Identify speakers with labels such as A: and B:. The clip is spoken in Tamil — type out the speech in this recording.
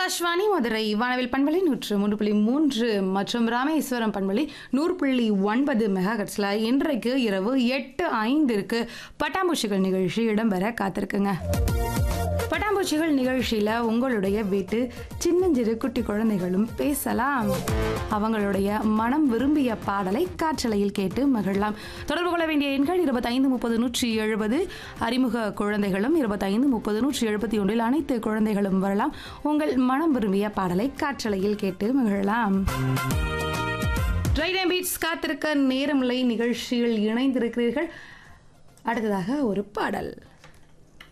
A: ஆகாஷ்வாணி மதுரை வானவில் பண்பலை நூற்று மூன்று புள்ளி மூன்று மற்றும் ராமேஸ்வரம் பண்பலை நூறு புள்ளி ஒன்பது மெகாஹட்ஸ்ல இன்றைக்கு இரவு எட்டு ஐந்திற்கு பட்டாம்பூச்சிகள் நிகழ்ச்சி இடம்பெற காத்திருக்குங்க பட்டாம்பூச்சிகள் நிகழ்ச்சியில உங்களுடைய வீட்டு சின்னஞ்சிறு குட்டி குழந்தைகளும் பேசலாம் அவங்களுடைய மனம் விரும்பிய பாடலை காற்றலையில் கேட்டு மகிழலாம் தொடர்பு கொள்ள வேண்டிய எண்கள் இருபத்தைந்து முப்பது நூற்றி எழுபது அறிமுக குழந்தைகளும் இருபத்தைந்து முப்பது நூற்றி எழுபத்தி ஒன்றில் அனைத்து குழந்தைகளும் வரலாம் உங்கள் மனம் விரும்பிய பாடலை காற்றலையில் கேட்டு மகிழலாம் ட்ரைடன் பீட்ஸ் காத்திருக்க நேரமில்லை நிகழ்ச்சியில் இணைந்திருக்கிறீர்கள் அடுத்ததாக ஒரு பாடல்